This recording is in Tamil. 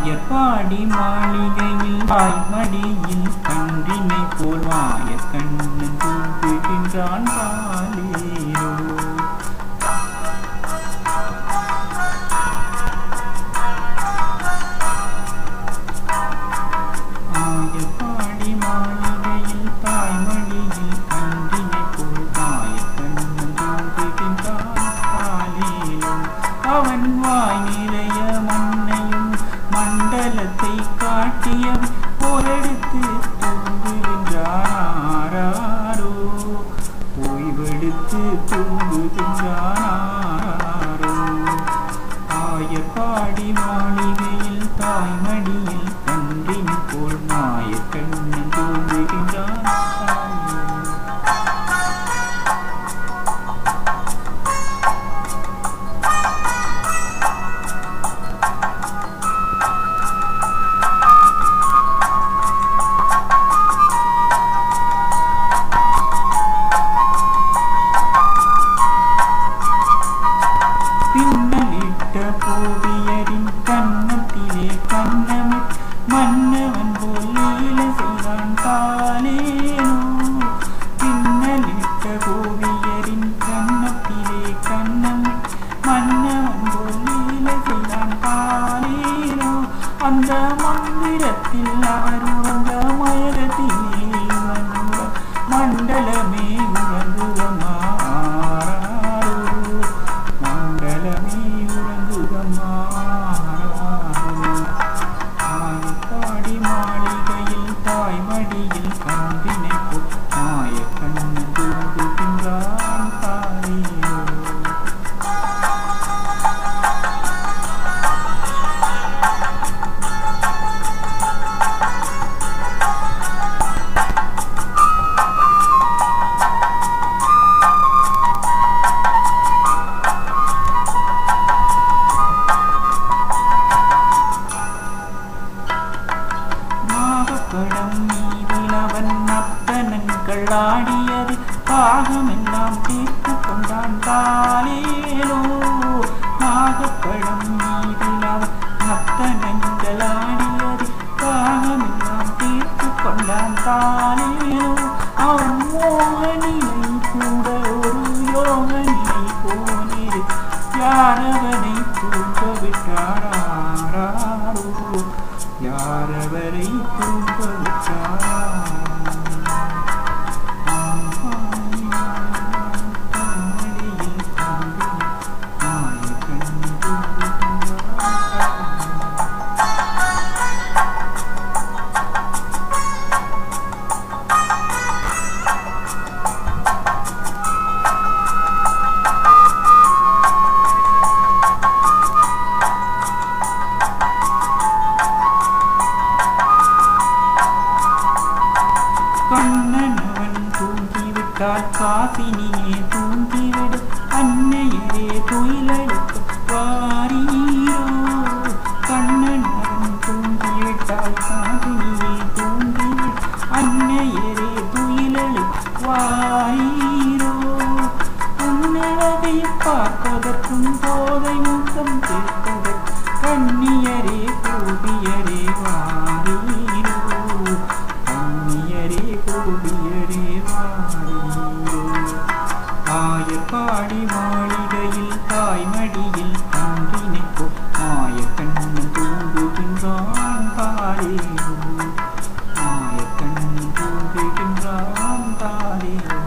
ஆயப்பாடி மாளிகையில் தாய்மடியில் கன்றினை போல் வாய கண்ணன் தூங்குகின்றான் பாலேரோ ஆயப்பாடி மாளிகையில் தாய்மடியில் கன்றினை போல் வாய கண்ணன் தூங்குகின்றான் பாலேரோ அவன் வாய் நிறைய மண்ணையும் மண்டலத்தை காட்டிய போரெடுத்து தூங்குகின்றாரோ ஓய்வெடுத்து தூங்குகின்றாரோ ஆயப்பாடி மாளிகையில் தாய்மடியில் கன்றின் போல் மாய கண்ணன் தூங்குகின்றான் தாயே. பின்னலிட்ட போவியரின் கன்னத்திலே கண்ணமிட் மன்னவன் போல் லீல செய்தான் தாலேனோ பின்னலிட்ட போவியரின் கன்னத்திலே கண்ணமிட் மன்னவன் போல் லீல செய்தான் தாலேனோ அந்த மந்திரத்தில் அவர் உறங்க மயகத்திலே இவன் உற மண்டலமே உறங்குவமாறாரோ மண்டலமே உறங்குகமாடி மாளிகையில் தாய்மடியில் கன்றினை மாய கண்ணு தூங்குகின்றான் தாயோ நாகப்படம் மீதில் அவன் நத்தனங்கள் ஆடியது பாகமெல்லாம் தீர்த்து கொண்டான் தாலேலோ நாகப்படம் மீதில் அவன் நத்தனங்கள் ஆடியது பாகமெல்லாம் தீர்த்து கொண்டான் தாலேலோ அவன் மோகனிலை கூட ஒரு யோகனிலை போனிரு யாரவனை தூங்க விட்டாரோ யாரவரை தூங்க விட்டாரோ கண்ணனவன் தூங்கிவிட்டால் காசினியே தூங்கிவிடு அன்னையரே துயிலெடுத்து வாரீரோ கண்ணனவன் தூங்கிவிட்டால் காசினியே தூங்கிவிடு அன்னையரே துயிலெடுத்து வாரீரோ உன்னழகை பார்ப்பதற்கும் போதை முகம் கேட்பதற்கு கண்ணியரே கோபியரே வாரீரோ கண்ணியரே கோபியரே வாரீரோ ஆயப்பாடி மாளிகையில் தாய்மடியில் கன்றினைக்கோ மாய கண்ணன் தூங்குகின்றான் தாரேரோ மாய கண்ணன் தூங்குகின்றான் தாரேரோ